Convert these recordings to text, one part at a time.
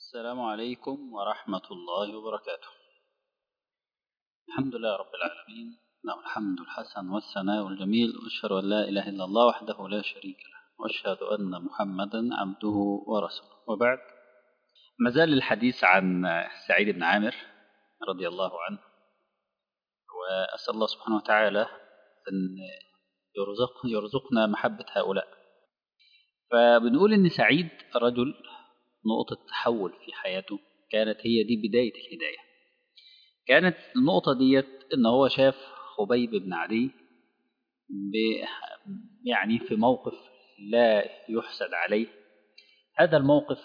السلام عليكم ورحمة الله وبركاته الحمد لله رب العالمين له الحمد الحسن والثناء الجميل وأشهد أن لا إله إلا الله وحده لا شريك له وأشهد أن محمدا عبده ورسوله وبعد ما زال الحديث عن سعيد بن عامر رضي الله عنه وأسأل الله سبحانه وتعالى أن يرزق يرزقنا محبة هؤلاء فبنقول إن سعيد رجل نقطة تحول في حياته كانت هي دي بداية الهداية كانت النقطة ديت إن هو شاف خبيب بن عدي يعني في موقف لا يحسد عليه هذا الموقف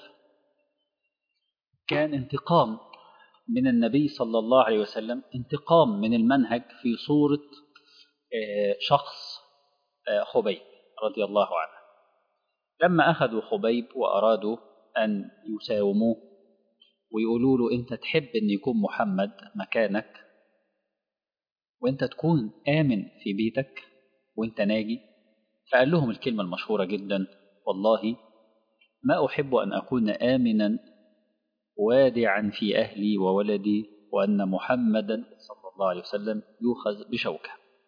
كان انتقام من النبي صلى الله عليه وسلم انتقام من المنهج في صورة شخص خبيب رضي الله عنه لما أخذوا خبيب وأرادوا أن يساوموه ويقولوا له أنت تحب أن يكون محمد مكانك وأنت تكون آمن في بيتك وأنت ناجي فقال لهم الكلمة المشهورة جدا والله ما أحب أن أكون آمنا وادعا في أهلي وولدي وأن محمدا صلى الله عليه وسلم يؤخذ بشوكة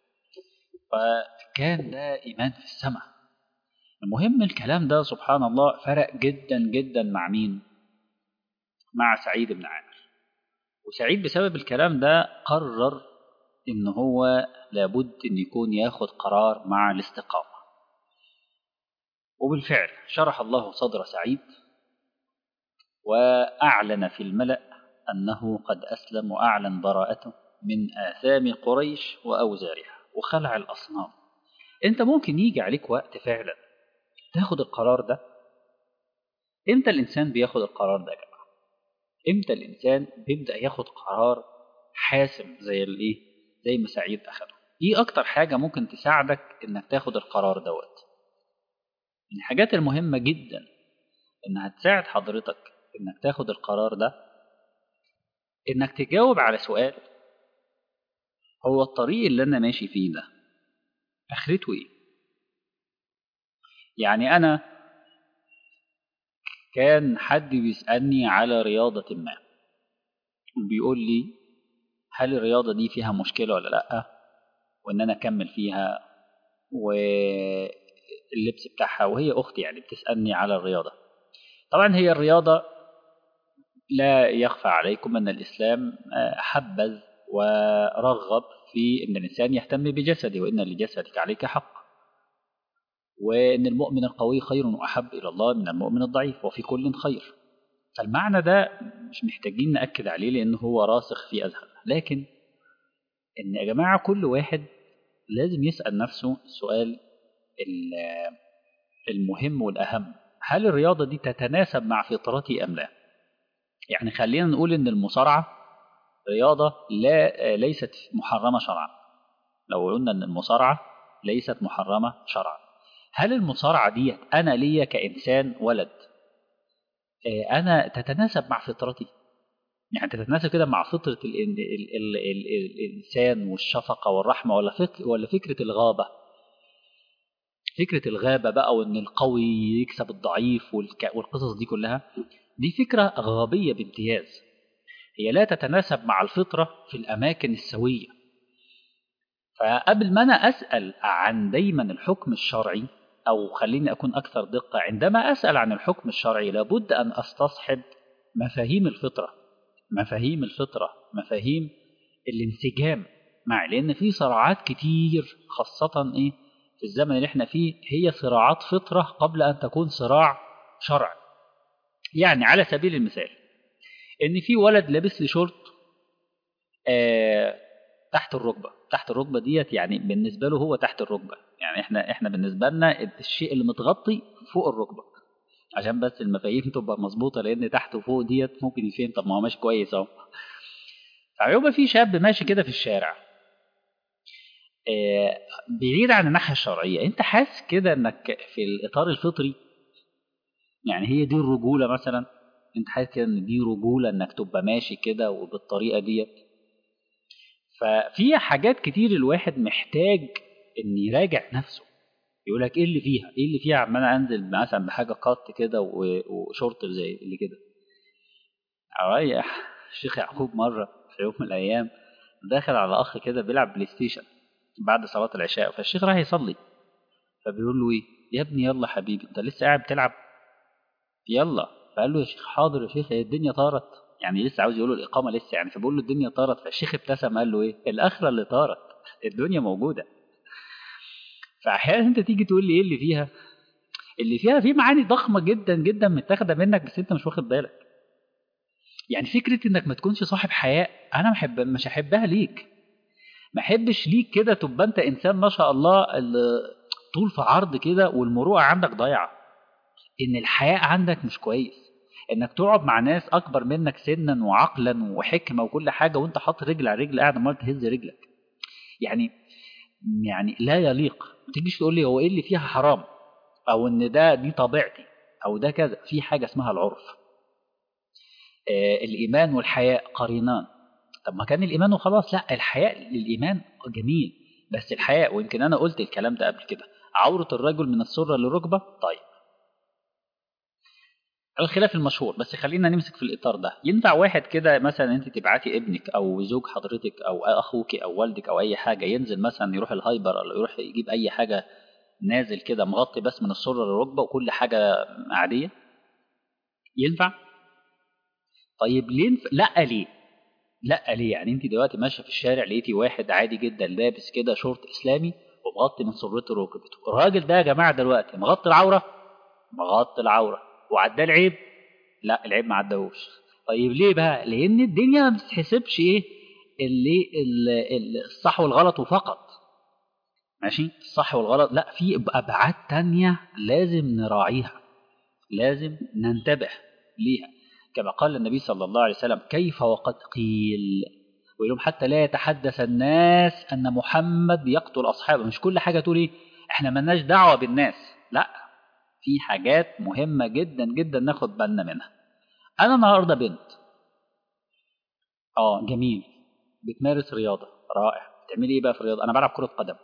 فكان ده إيمان في السماء المهم الكلام ده سبحان الله فرق جدا جدا مع مين مع سعيد بن عامر وسعيد بسبب الكلام ده قرر ان هو لابد ان يكون ياخد قرار مع الاستقامة وبالفعل شرح الله صدر سعيد وأعلن في الملأ أنه قد أسلم وأعلن براءته من آثام قريش وأوزارها وخلع الأصنام أنت ممكن يجي عليك وقت فعلا تاخد القرار ده امتى الانسان بياخد القرار ده يا جماعه امتى الانسان بيبدا ياخد قرار حاسم زي الايه زي ما سعيد اخده ايه اكتر حاجه ممكن تساعدك انك تاخد القرار دوت من الحاجات المهمه جدا انها تساعد حضرتك انك تاخد القرار ده انك تجاوب على سؤال هو الطريق اللي انا ماشي فيه ده اخرته ايه يعني أنا كان حد بيسألني على رياضة ما وبيقول لي هل الرياضة دي فيها مشكلة ولا لأ وإن أنا أكمل فيها واللبس بتاعها وهي أختي يعني بتسألني على الرياضة طبعا هي الرياضة لا يخفى عليكم أن الإسلام حبذ ورغب في أن الإنسان يهتم بجسده وإن لجسدك عليك حق وان المؤمن القوي خير واحب الى الله من المؤمن الضعيف وفي كل خير فالمعنى ده مش محتاجين ناكد عليه لان هو راسخ في اذهاننا لكن ان يا جماعه كل واحد لازم يسال نفسه السؤال المهم والاهم هل الرياضه دي تتناسب مع فطرتي ام لا يعني خلينا نقول ان المصارعه رياضه لا ليست محرمه شرعا لو قلنا ان المصارعه ليست محرمه شرعا هل المصارعة دي أنا ليا كإنسان ولد أنا تتناسب مع فطرتي يعني تتناسب كده مع فطرة ال ال ال ال ال الإنسان والشفقة والرحمة ولا فكر ولا فكرة الغابة فكرة الغابة بقى وإن القوي يكسب الضعيف والقصص دي كلها دي فكرة غابية بامتياز هي لا تتناسب مع الفطرة في الأماكن السوية فقبل ما أنا أسأل عن دايما الحكم الشرعي أو خليني أكون أكثر دقة عندما أسأل عن الحكم الشرعي لابد أن أستصحب مفاهيم الفطرة مفاهيم الفطرة مفاهيم الانسجام مع لأن في صراعات كتير خاصة إيه في الزمن اللي احنا فيه هي صراعات فطرة قبل أن تكون صراع شرع يعني على سبيل المثال إن في ولد لابس لي شورت آه تحت الركبة تحت الركبة ديت يعني بالنسبة له هو تحت الركبة يعني احنا احنا بالنسبة لنا الشيء اللي متغطي فوق الركبة عشان بس المفاهيم تبقى مظبوطة لأن تحت وفوق ديت ممكن يفهم طب ما هو ماشي كويس أهو فيبقى في شاب ماشي كده في الشارع اه بعيد عن الناحية الشرعية أنت حاسس كده إنك في الإطار الفطري يعني هي دي الرجولة مثلا أنت حاسس كده إن دي رجولة إنك تبقى ماشي كده وبالطريقة ديت ففي حاجات كتير الواحد محتاج ان يراجع نفسه يقول لك ايه اللي فيها ايه اللي فيها عمال انزل مثلا بحاجه قط كده وشورت زي اللي كده رايح الشيخ يعقوب مرة في يوم من الأيام داخل على أخ كده بيلعب بلاي ستيشن بعد صلاة العشاء فالشيخ راح يصلي فبيقول له إيه يا ابني يلا حبيبي أنت لسه قاعد بتلعب يلا فقال له يا شيخ حاضر يا شيخ هي الدنيا طارت يعني لسه عاوز يقول له الإقامة لسه يعني فبيقول له الدنيا طارت فالشيخ ابتسم قال له إيه الآخرة اللي طارت الدنيا موجودة فأحيانا أنت تيجي تقول لي إيه اللي فيها اللي فيها في معاني ضخمة جدا جدا متاخدة منك بس أنت مش واخد بالك يعني فكرة إنك ما تكونش صاحب حياء أنا محب مش هحبها ليك ما احبش ليك كده تبقى انت انسان ما شاء الله طول في عرض كده والمروءه عندك ضايعه ان الحياء عندك مش كويس انك تقعد مع ناس اكبر منك سنا وعقلا وحكمه وكل حاجه وانت حاطط رجل على رجل قاعد عمال تهز رجلك يعني يعني لا يليق ما تجيش تقول لي هو ايه اللي فيها حرام او ان ده دي طبيعتي او ده كذا في حاجه اسمها العرف آه الايمان والحياء قرينان طب ما كان الايمان وخلاص لا الحياء للايمان جميل بس الحياء ويمكن انا قلت الكلام ده قبل كده عوره الرجل من السره للركبه طيب الخلاف المشهور بس خلينا نمسك في الاطار ده ينفع واحد كده مثلا انت تبعتي ابنك او زوج حضرتك او اخوك او والدك او اي حاجه ينزل مثلا يروح الهايبر او يروح يجيب اي حاجه نازل كده مغطي بس من السره للركبه وكل حاجه عاديه ينفع طيب ليه ينفع؟ لا ليه لا ليه يعني انت دلوقتي ماشيه في الشارع لقيتي واحد عادي جدا لابس كده شورت اسلامي ومغطي من سرته ركبته الراجل ده يا جماعه دلوقتي مغطي العوره مغطي العوره وعداه العيب لا العيب ما عداهوش طيب ليه بقى لان الدنيا ما بتتحسبش ايه اللي الصح والغلط وفقط ماشي الصح والغلط لا في ابعاد تانية لازم نراعيها لازم ننتبه ليها كما قال النبي صلى الله عليه وسلم كيف وقد قيل ويقول حتى لا يتحدث الناس ان محمد يقتل اصحابه مش كل حاجه تقول ايه احنا ملناش دعوه بالناس لا في حاجات مهمه جدا جدا ناخد بالنا منها انا النهارده بنت اه جميل بتمارس رياضه رائع بتعملي ايه بقى في الرياضه انا بلعب كره قدم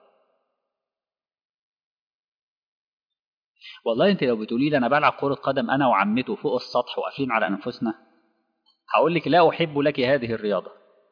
والله انت لو بتقولي لي انا بلعب كره قدم انا وعمته فوق السطح وقافلين على انفسنا هقول لك لا احب لك هذه الرياضه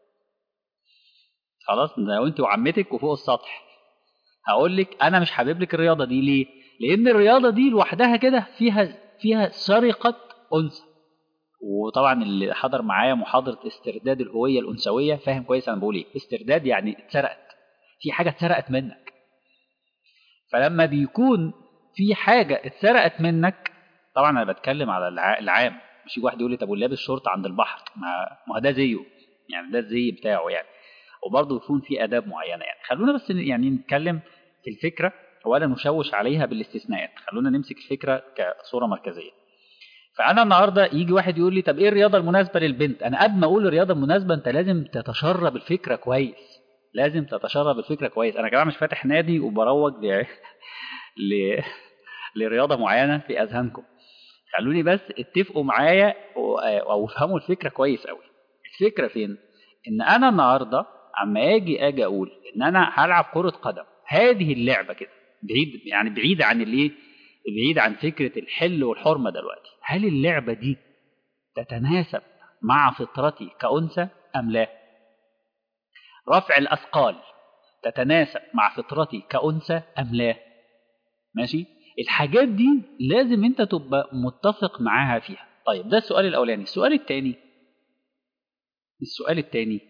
خلاص لو انت وعمتك وفوق السطح هقول لك انا مش حابب لك الرياضه دي ليه لان الرياضه دي لوحدها كده فيها فيها سرقه انثى وطبعا اللي حضر معايا محاضره استرداد الهويه الانثويه فاهم كويس انا بقول ايه استرداد يعني اتسرقت في حاجه اتسرقت منك فلما بيكون في حاجه اتسرقت منك طبعا انا بتكلم على العام مش يجي واحد يقول لي طب واللي لابس شورت عند البحر ما هو ده زيه يعني ده الزي بتاعه يعني وبرضه يكون في اداب معينه يعني خلونا بس يعني نتكلم في الفكره ولا نشوش عليها بالاستثناءات خلونا نمسك الفكره كصوره مركزيه فانا النهارده يجي واحد يقول لي طب ايه الرياضه المناسبه للبنت انا قبل ما اقول الرياضه المناسبه انت لازم تتشرب الفكره كويس لازم تتشرب الفكره كويس انا كمان مش فاتح نادي وبروج ل... ل... لرياضه معينه في اذهانكم خلوني بس اتفقوا معايا او افهموا الفكره كويس قوي الفكره فين ان انا النهارده اما اجي اجي اقول ان انا هلعب كره قدم هذه اللعبه كده بعيد يعني بعيد عن الايه بعيد عن فكره الحل والحرمه دلوقتي هل اللعبه دي تتناسب مع فطرتي كانثى ام لا رفع الاثقال تتناسب مع فطرتي كانثى ام لا ماشي الحاجات دي لازم انت تبقى متفق معاها فيها طيب ده السؤال الاولاني السؤال الثاني السؤال الثاني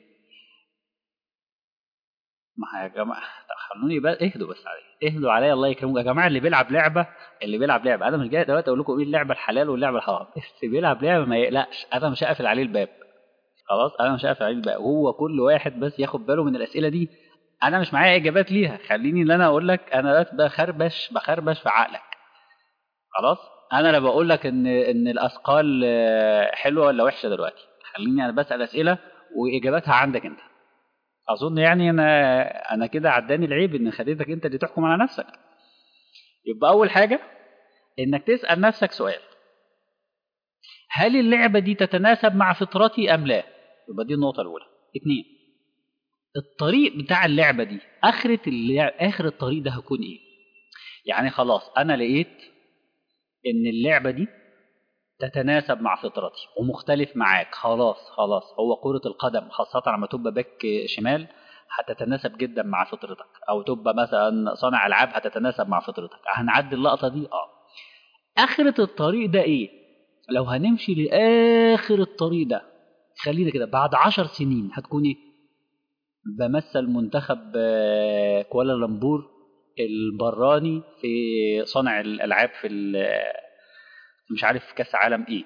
ما يا جماعه خلوني بقى اهدوا بس علي اهدوا عليا الله يكرمكم يا جماعه اللي بيلعب لعبه اللي بيلعب لعبه انا مش جاي دلوقتي اقول لكم ايه اللعبه الحلال واللعبه الحرام بس بيلعب لعبه ما يقلقش انا مش هقفل عليه الباب خلاص انا مش هقفل عليه الباب هو كل واحد بس ياخد باله من الاسئله دي انا مش معايا اجابات ليها خليني اللي انا اقول لك انا بس بخربش بخربش في عقلك خلاص انا لا بقول لك ان ان الاثقال حلوه ولا وحشه دلوقتي خليني انا بسال اسئله واجاباتها عندك انت اظن يعني انا انا كده عداني العيب ان خليتك انت اللي تحكم على نفسك يبقى اول حاجه انك تسال نفسك سؤال هل اللعبه دي تتناسب مع فطرتي ام لا يبقى دي النقطه الاولى اتنين الطريق بتاع اللعبه دي اخره اللعب اخر الطريق ده هيكون ايه يعني خلاص انا لقيت ان اللعبه دي تتناسب مع فطرتي ومختلف معاك خلاص خلاص هو كرة القدم خاصة لما تبقى باك شمال هتتناسب جدا مع فطرتك او تبقى مثلا صانع العاب هتتناسب مع فطرتك هنعدي اللقطة دي اه اخرة الطريق ده ايه لو هنمشي لاخر الطريق ده خلينا كده بعد عشر سنين هتكون ايه بمثل منتخب آه، كوالالمبور البراني في صانع الالعاب في ال- مش عارف كاس عالم ايه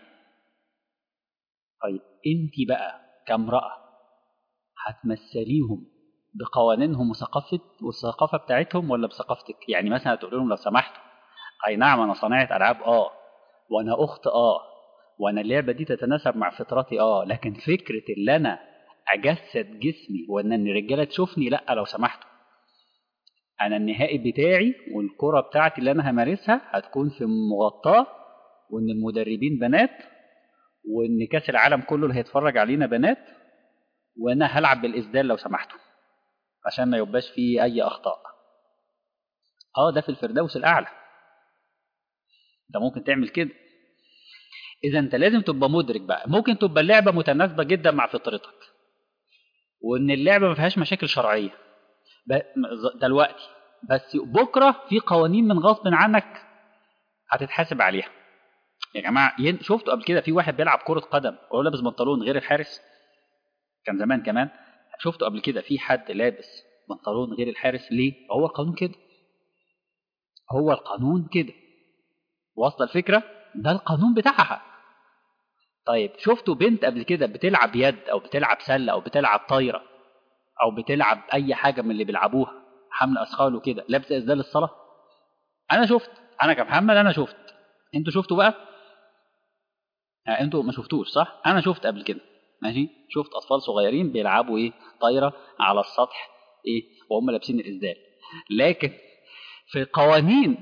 طيب انت بقى كامرأة هتمثليهم بقوانينهم وثقافة والثقافة بتاعتهم ولا بثقافتك يعني مثلا هتقول لهم لو سمحتوا اي نعم انا صناعة العاب اه وانا اخت اه وانا اللعبة دي تتناسب مع فطرتي اه لكن فكرة اللي انا اجسد جسمي وان ان الرجالة تشوفني لا لو سمحتوا انا النهائي بتاعي والكرة بتاعتي اللي انا همارسها هتكون في مغطاة وان المدربين بنات وان كاس العالم كله اللي هيتفرج علينا بنات وانا هلعب بالاسدال لو سمحتوا عشان ما يبقاش فيه اي اخطاء اه ده في الفردوس الاعلى انت ممكن تعمل كده اذا انت لازم تبقى مدرك بقى ممكن تبقى اللعبه متناسبه جدا مع فطرتك وان اللعبه ما فيهاش مشاكل شرعيه ب- دلوقتي بس بكره في قوانين من غصب عنك هتتحاسب عليها يا جماعه ين- شفتوا قبل كده في واحد بيلعب كره قدم وهو لابس بنطلون غير الحارس كان زمان كمان شفتوا قبل كده في حد لابس بنطلون غير الحارس ليه هو القانون كده هو القانون كده واصله الفكره ده القانون بتاعها طيب شفتوا بنت قبل كده بتلعب يد او بتلعب سله او بتلعب طايره او بتلعب اي حاجه من اللي بيلعبوها حمل اثقال وكده لابسه اسدال الصلاه انا شفت انا كمحمد انا شفت انتوا شفتوا بقى آه انتوا ما شفتوش صح انا شفت قبل كده ماشي شفت اطفال صغيرين بيلعبوا ايه طايره على السطح ايه وهم لابسين الاسدال لكن في قوانين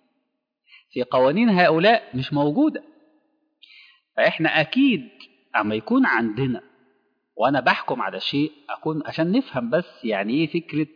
في قوانين هؤلاء مش موجوده فاحنا اكيد اما يكون عندنا وانا بحكم على شيء اكون عشان نفهم بس يعني ايه فكره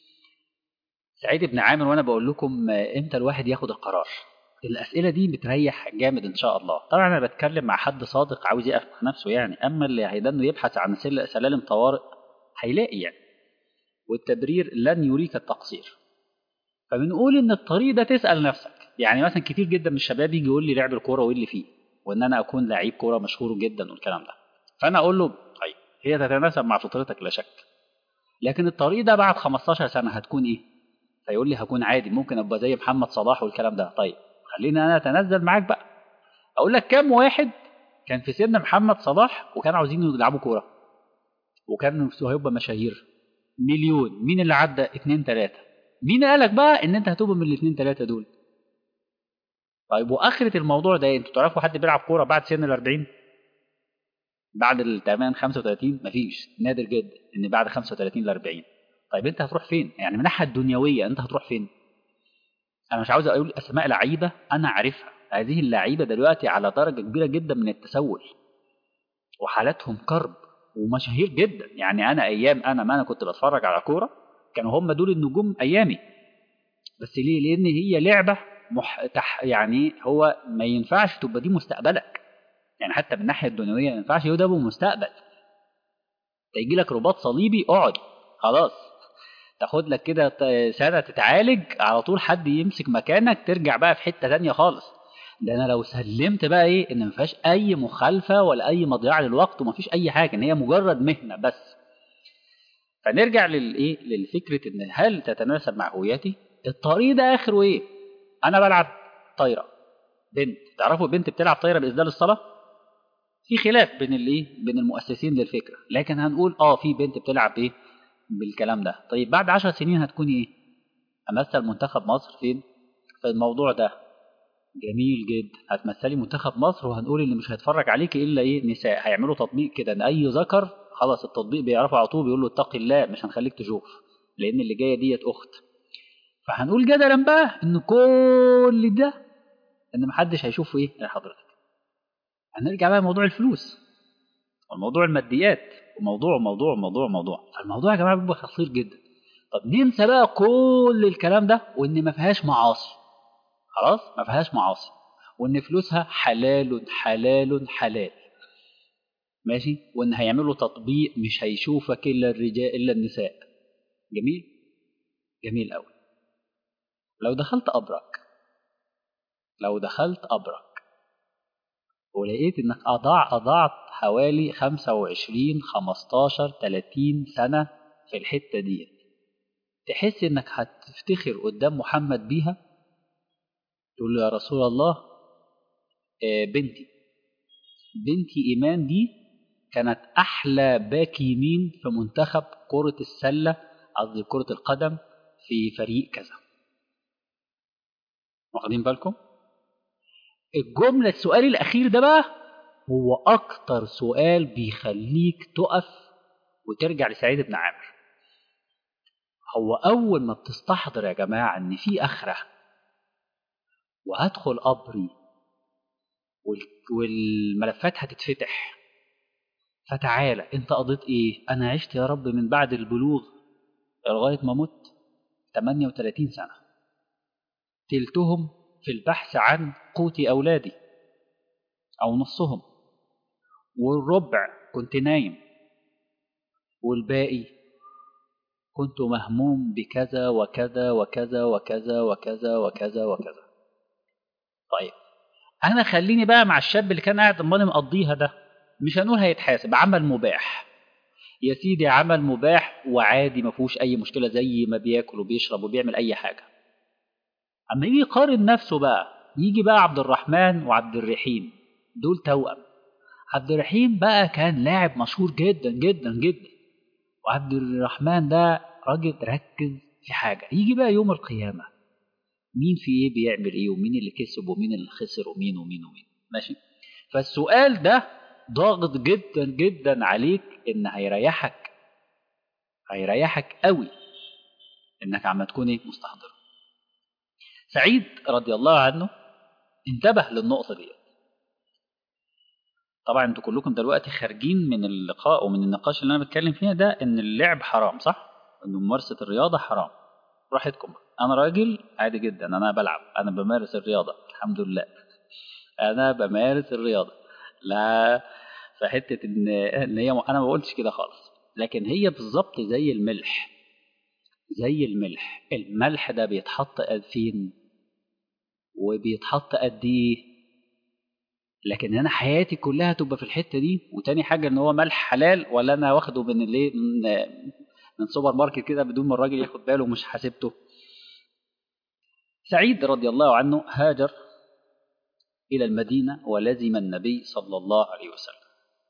سعيد بن عامر وانا بقول لكم آه، امتى الواحد ياخد القرار الاسئله دي بتريح جامد ان شاء الله طبعا انا بتكلم مع حد صادق عاوز يقف مع نفسه يعني اما اللي هيدنه يبحث عن سل- سلالم طوارئ هيلاقي يعني والتبرير لن يريك التقصير فبنقول ان الطريق ده تسال نفسك يعني مثلا كتير جدا من الشباب يجي يقول لي لعب الكوره وايه اللي فيه وان انا اكون لعيب كوره مشهور جدا والكلام ده فانا اقول له طيب هي تتناسب مع فطرتك لا شك لكن الطريق ده بعد 15 سنه هتكون ايه فيقول لي هكون عادي ممكن ابقى زي محمد صلاح والكلام ده طيب خلينا انا اتنزل معاك بقى اقول لك كام واحد كان في سن محمد صلاح وكان عاوزين يلعبوا كوره وكان هيبقى مشاهير مليون مين اللي عدى اتنين تلاتة مين قالك بقى ان انت هتبقى من الاتنين تلاتة دول طيب واخرة الموضوع ده إيه؟ انتوا تعرفوا حد بيلعب كورة بعد سن ال 40 بعد ال 8 35 مفيش نادر جدا ان بعد 35 ل 40 طيب انت هتروح فين يعني من الناحية الدنيوية انت هتروح فين انا مش عاوز اقول اسماء لعيبة انا عارفها هذه اللعيبة دلوقتي على درجة كبيرة جدا من التسول وحالاتهم كرب ومشاهير جدا يعني انا ايام انا ما انا كنت بتفرج على كوره كانوا هم دول النجوم ايامي بس ليه لان هي لعبه مح... تح... يعني هو ما ينفعش تبقى دي مستقبلك يعني حتى من الناحيه الدنيويه ما ينفعش هو ده ابو مستقبل تيجي لك رباط صليبي اقعد خلاص تاخد لك كده ت- سنه تتعالج على طول حد يمسك مكانك ترجع بقى في حته تانية خالص ده انا لو سلمت بقى ايه ان ما فيهاش اي مخالفه ولا اي مضيعه للوقت وما فيش اي حاجه ان هي مجرد مهنه بس فنرجع للايه للفكره ان هل تتناسب مع هويتي الطريق ده اخره ايه انا بلعب طايره بنت تعرفوا بنت بتلعب طايره باسدال الصلاه في خلاف بين الايه بين المؤسسين للفكره لكن هنقول اه في بنت بتلعب ايه بالكلام ده طيب بعد عشر سنين هتكون ايه امثل منتخب مصر فين في الموضوع ده جميل جدا هتمثلي منتخب مصر وهنقول اللي مش هيتفرج عليك الا ايه نساء هيعملوا تطبيق كده ان اي ذكر خلاص التطبيق بيعرفوا على طول بيقول له اتق الله مش هنخليك تشوف لان اللي جايه ديت اخت فهنقول جدلا بقى ان كل ده ان محدش هيشوف ايه يا حضرتك هنرجع بقى لموضوع الفلوس وموضوع الماديات وموضوع وموضوع وموضوع وموضوع فالموضوع يا جماعه بيبقى خطير جدا طب ننسى بقى كل الكلام ده وان ما فيهاش معاصي خلاص ما فيهاش معاصي وان فلوسها حلال حلال حلال ماشي وان هيعملوا تطبيق مش هيشوفك الا الرجال الا النساء جميل جميل قوي لو دخلت ابرك لو دخلت ابرك ولقيت انك اضاع اضاعت حوالي 25 15 30 سنه في الحته ديت تحس انك هتفتخر قدام محمد بيها تقول له يا رسول الله آه بنتي بنتي ايمان دي كانت احلى باك يمين في منتخب كره السله قصدي كره القدم في فريق كذا واخدين بالكم الجمله السؤال الاخير ده بقى هو اكتر سؤال بيخليك تقف وترجع لسعيد بن عامر هو اول ما بتستحضر يا جماعه ان في اخره وهدخل قبري والملفات هتتفتح فتعالى انت قضيت ايه انا عشت يا رب من بعد البلوغ لغايه ما مت 38 سنه تلتهم في البحث عن قوت اولادي او نصهم والربع كنت نايم والباقي كنت مهموم بكذا وكذا وكذا وكذا وكذا وكذا وكذا طيب انا خليني بقى مع الشاب اللي كان قاعد امال مقضيها ده مش هنقول هيتحاسب عمل مباح يا سيدي عمل مباح وعادي ما فيهوش اي مشكله زي ما بياكل وبيشرب وبيعمل اي حاجه اما يجي يقارن نفسه بقى يجي بقى عبد الرحمن وعبد الرحيم دول توأم عبد الرحيم بقى كان لاعب مشهور جدا جدا جدا وعبد الرحمن ده راجل ركز في حاجه يجي بقى يوم القيامه مين في ايه بيعمل ايه ومين اللي كسب ومين اللي خسر ومين ومين ومين ماشي فالسؤال ده ضاغط جدا جدا عليك ان هيريحك هيريحك قوي انك عم تكون ايه مستحضر سعيد رضي الله عنه انتبه للنقطه دي طبعا انتوا كلكم دلوقتي خارجين من اللقاء ومن النقاش اللي انا بتكلم فيه ده ان اللعب حرام صح ان ممارسه الرياضه حرام براحتكم انا راجل عادي جدا انا بلعب انا بمارس الرياضه الحمد لله انا بمارس الرياضه لا في حته ان ان هي انا ما قلتش كده خالص لكن هي بالظبط زي الملح زي الملح الملح ده بيتحط قد فين وبيتحط قد ايه لكن انا حياتي كلها تبقى في الحته دي وتاني حاجه ان هو ملح حلال ولا انا واخده من الايه من, من سوبر ماركت كده بدون ما الراجل ياخد باله ومش حاسبته سعيد رضي الله عنه هاجر الى المدينه ولزم النبي صلى الله عليه وسلم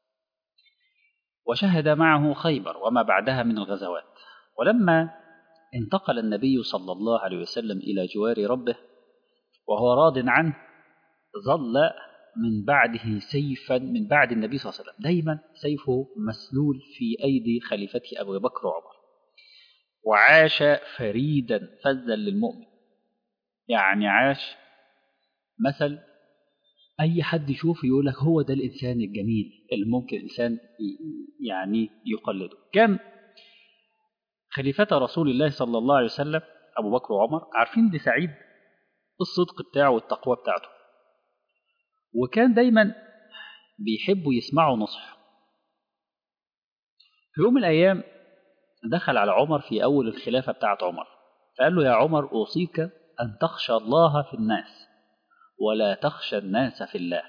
وشهد معه خيبر وما بعدها من الغزوات ولما انتقل النبي صلى الله عليه وسلم الى جوار ربه وهو راض عنه ظل من بعده سيفا من بعد النبي صلى الله عليه وسلم دايما سيفه مسلول في أيدي خليفته أبو بكر وعمر وعاش فريدا فذا للمؤمن يعني عاش مثل أي حد يشوفه يقول لك هو ده الإنسان الجميل اللي ممكن الإنسان يعني يقلده كان خليفة رسول الله صلى الله عليه وسلم أبو بكر وعمر عارفين دي سعيد الصدق بتاعه والتقوى بتاعته وكان دايما بيحبوا يسمعوا نصح في يوم من الأيام دخل على عمر في أول الخلافة بتاعة عمر فقال له يا عمر أوصيك أن تخشى الله في الناس ولا تخشى الناس في الله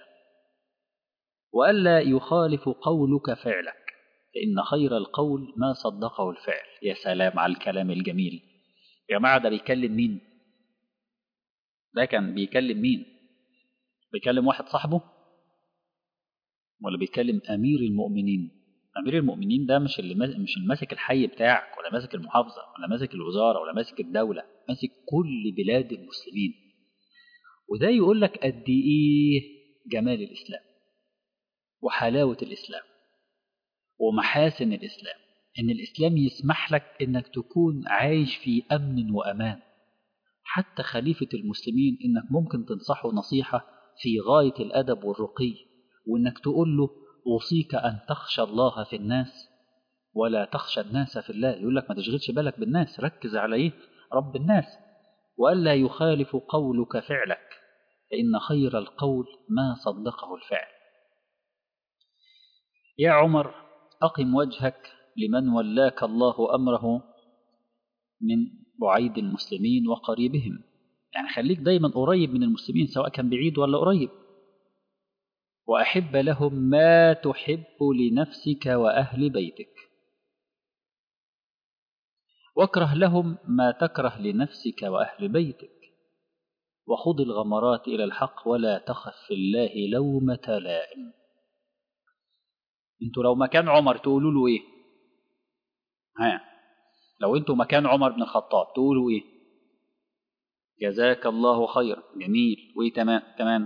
وألا يخالف قولك فعلك فإن خير القول ما صدقه الفعل يا سلام على الكلام الجميل يا جماعة ده بيكلم مين ده كان بيكلم مين بيكلم واحد صاحبه ولا بيكلم امير المؤمنين امير المؤمنين ده مش اللي مش الماسك الحي بتاعك ولا ماسك المحافظه ولا ماسك الوزاره ولا ماسك الدوله ماسك كل بلاد المسلمين وده يقول لك قد ايه جمال الاسلام وحلاوه الاسلام ومحاسن الاسلام ان الاسلام يسمح لك انك تكون عايش في امن وامان حتى خليفه المسلمين انك ممكن تنصحه نصيحه في غاية الأدب والرقي وإنك تقول له أوصيك أن تخشى الله في الناس ولا تخشى الناس في الله يقول لك ما تشغلش بالك بالناس ركز على إيه رب الناس وألا يخالف قولك فعلك فإن خير القول ما صدقه الفعل يا عمر أقم وجهك لمن ولاك الله أمره من بعيد المسلمين وقريبهم يعني خليك دايما قريب من المسلمين سواء كان بعيد ولا قريب وأحب لهم ما تحب لنفسك وأهل بيتك واكره لهم ما تكره لنفسك وأهل بيتك وخذ الغمرات إلى الحق ولا تخف في الله لومة لائم انتوا لو مكان عمر تقولوا له ايه ها لو انتوا مكان عمر بن الخطاب تقولوا ايه جزاك الله خير جميل وايه تمام كمان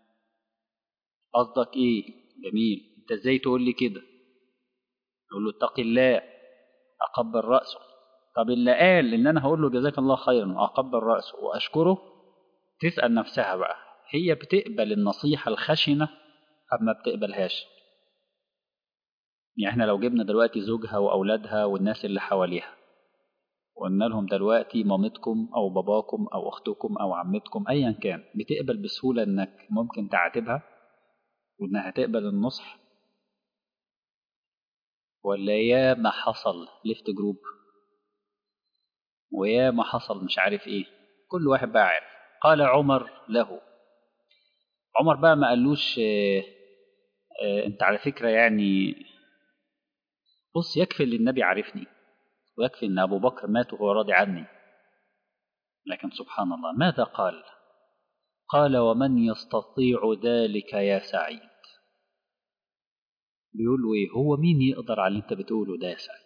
قصدك ايه جميل انت ازاي تقول لي كده تقول له اتق الله اقبل راسه طب اللي قال ان انا هقول له جزاك الله خيرا واقبل راسه واشكره تسال نفسها بقى هي بتقبل النصيحه الخشنه ام ما بتقبلهاش يعني احنا لو جبنا دلوقتي زوجها واولادها والناس اللي حواليها وقلنا لهم دلوقتي مامتكم او باباكم او اختكم او عمتكم ايا كان بتقبل بسهوله انك ممكن تعاتبها وانها تقبل النصح ولا يا ما حصل ليفت جروب ويا ما حصل مش عارف ايه كل واحد بقى عارف قال عمر له عمر بقى ما قالوش اه اه انت على فكره يعني بص يكفي اللي النبي عارفني ويكفي ان ابو بكر مات وهو راضي عني لكن سبحان الله ماذا قال قال ومن يستطيع ذلك يا سعيد بيقول له ايه هو مين يقدر على اللي انت بتقوله ده يا سعيد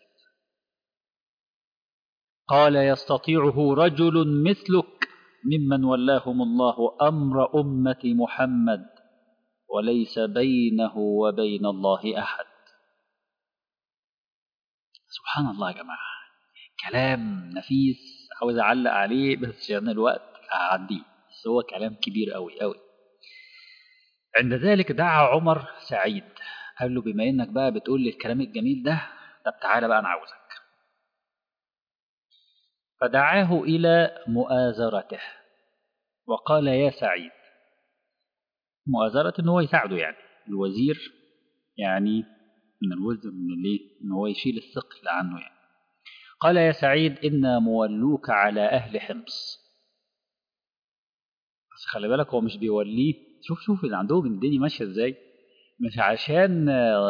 قال يستطيعه رجل مثلك ممن ولاهم الله امر امه محمد وليس بينه وبين الله احد سبحان الله يا جماعه كلام نفيس عاوز اعلق عليه بس عشان الوقت هعديه بس هو كلام كبير قوي قوي عند ذلك دعا عمر سعيد قال له بما انك بقى بتقول لي الكلام الجميل ده طب تعالى بقى انا عاوزك فدعاه الى مؤازرته وقال يا سعيد مؤازرة ان هو يساعده يعني الوزير يعني من الوزر من الايه ان هو يشيل الثقل عنه يعني قال يا سعيد إنا مولوك على أهل حمص بس خلي بالك هو مش بيوليه شوف شوف اللي عندهم الدنيا ماشية ازاي مش عشان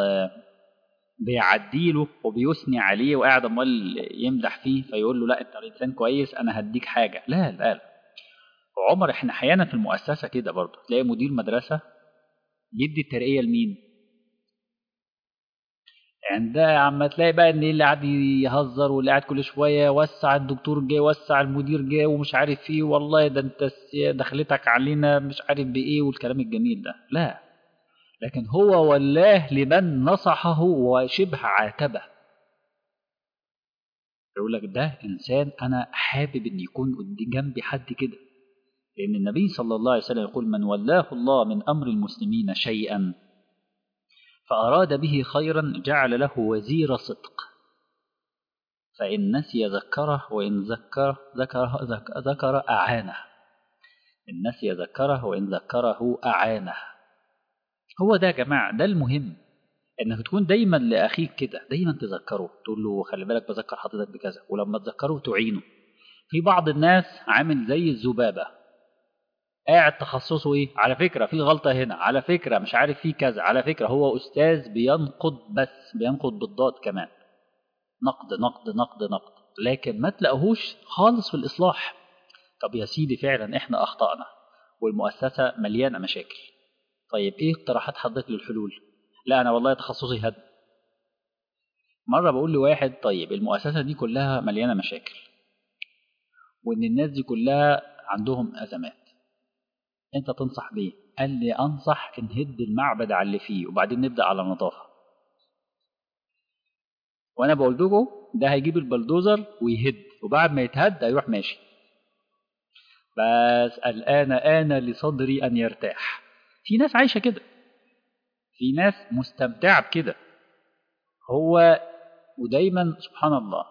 بيعديله وبيثني عليه وقاعد امال يمدح فيه فيقول له لا انت انسان كويس انا هديك حاجه لا لا لا عمر احنا احيانا في المؤسسه كده برضه تلاقي مدير مدرسه يدي الترقيه لمين يعني ده عم تلاقي بقى ان اللي قاعد يهزر واللي قاعد كل شويه وسع الدكتور جاي وسع المدير جاي ومش عارف ايه والله ده انت دخلتك علينا مش عارف بايه والكلام الجميل ده لا لكن هو ولاه لمن نصحه وشبه عاتبه يقول لك ده انسان انا حابب ان يكون جنبي حد كده لان النبي صلى الله عليه وسلم يقول من ولاه الله من امر المسلمين شيئا فأراد به خيرا جعل له وزير صدق فإن نسي ذكره وإن ذكر ذكر, ذكر, ذكر أعانه إن نسي ذكره وإن ذكره أعانه هو ده يا جماعة ده المهم إنك تكون دايما لأخيك كده دايما تذكره تقول له خلي بالك بذكر حضرتك بكذا ولما تذكره تعينه في بعض الناس عامل زي الذبابة قاعد تخصصه ايه على فكرة في غلطة هنا على فكرة مش عارف في كذا على فكرة هو أستاذ بينقد بس بينقد بالضاد كمان نقد نقد نقد نقد لكن ما تلاقوهوش خالص في الإصلاح طب يا سيدي فعلا احنا أخطأنا والمؤسسة مليانة مشاكل طيب ايه اقتراحات حضرتك للحلول لا أنا والله تخصصي هدم مرة بقول لواحد طيب المؤسسة دي كلها مليانة مشاكل وإن الناس دي كلها عندهم أزمات انت تنصح بيه قال لي انصح نهد المعبد على اللي فيه وبعدين نبدا على النظافه وانا بقول لكم ده هيجيب البلدوزر ويهد وبعد ما يتهد هيروح ماشي بس الان ان لصدري ان يرتاح في ناس عايشه كده في ناس مستمتعه بكده هو ودايما سبحان الله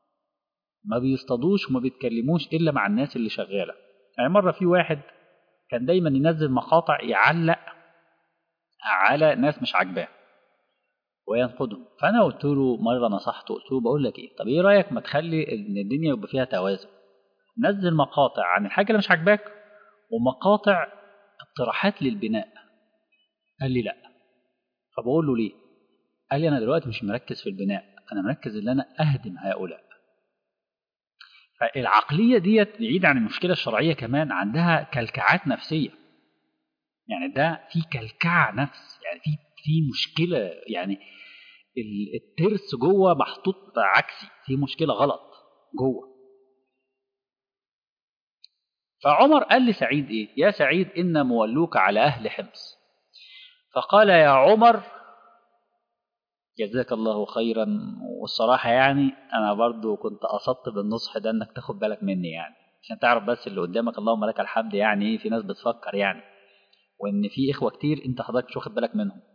ما بيصطادوش وما بيتكلموش الا مع الناس اللي شغاله يعني مره في واحد كان دايما ينزل مقاطع يعلق على ناس مش عاجباه وينقدهم فانا قلت له مره نصحته قلت له بقول لك ايه طب ايه رايك ما تخلي ان الدنيا يبقى فيها توازن نزل مقاطع عن الحاجه اللي مش عاجباك ومقاطع اقتراحات للبناء قال لي لا فبقول له ليه قال لي انا دلوقتي مش مركز في البناء انا مركز ان انا اهدم هؤلاء فالعقليه ديت بعيد عن المشكله الشرعيه كمان عندها كلكعات نفسيه يعني ده في كلكعه نفس يعني في في مشكله يعني الترس جوه محطوط عكسي في مشكله غلط جوه فعمر قال لسعيد ايه يا سعيد ان مولوك على اهل حمص فقال يا عمر جزاك الله خيرا والصراحه يعني انا برضو كنت قصدت بالنصح ده انك تاخد بالك مني يعني عشان تعرف بس اللي قدامك اللهم لك الحمد يعني ايه في ناس بتفكر يعني وان في اخوه كتير انت حضرتك مش واخد بالك منهم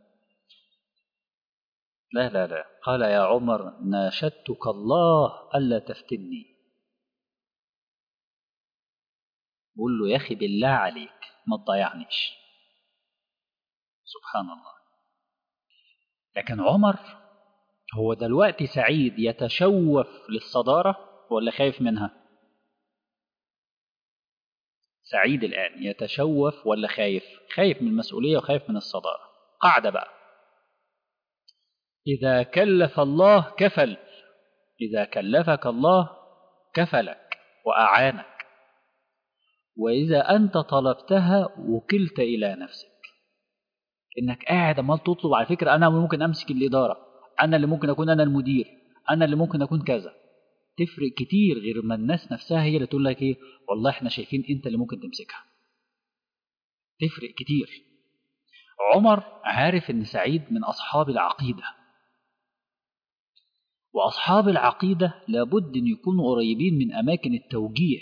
لا لا لا قال يا عمر ناشدتك الله الا تفتني بقول له يا اخي بالله عليك ما تضيعنيش سبحان الله لكن عمر هو دلوقتي سعيد يتشوف للصدارة ولا خايف منها سعيد الآن يتشوف ولا خايف خايف من المسؤولية وخايف من الصدارة قاعدة بقى إذا كلف الله كفل إذا كلفك الله كفلك وأعانك وإذا أنت طلبتها وكلت إلى نفسك إنك قاعد عمال تطلب على فكرة أنا ممكن أمسك الإدارة أنا اللي ممكن أكون أنا المدير أنا اللي ممكن أكون كذا تفرق كتير غير ما الناس نفسها هي اللي تقول لك إيه والله إحنا شايفين أنت اللي ممكن تمسكها تفرق كتير عمر عارف إن سعيد من أصحاب العقيدة وأصحاب العقيدة لابد أن يكونوا قريبين من أماكن التوجيه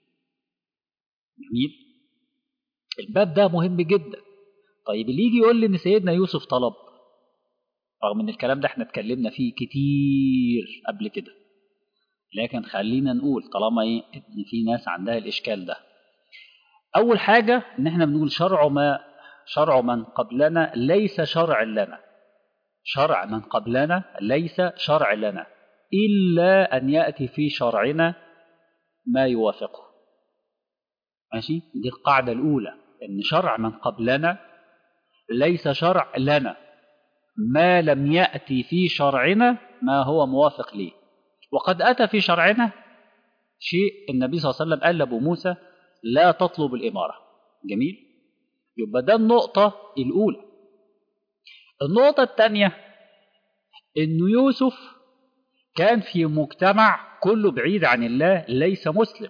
جميل الباب ده مهم جدا طيب اللي يجي يقول لي ان سيدنا يوسف طلب رغم ان الكلام ده احنا اتكلمنا فيه كتير قبل كده لكن خلينا نقول طالما ايه ان في ناس عندها الاشكال ده اول حاجه ان احنا بنقول شرع ما شرع من قبلنا ليس شرع لنا شرع من قبلنا ليس شرع لنا الا ان ياتي في شرعنا ما يوافقه ماشي دي القاعده الاولى ان شرع من قبلنا ليس شرع لنا ما لم يأتي في شرعنا ما هو موافق ليه وقد أتى في شرعنا شيء النبي صلى الله عليه وسلم قال لأبو موسى لا تطلب الإمارة جميل يبقى ده النقطة الأولى النقطة الثانية إن يوسف كان في مجتمع كله بعيد عن الله ليس مسلم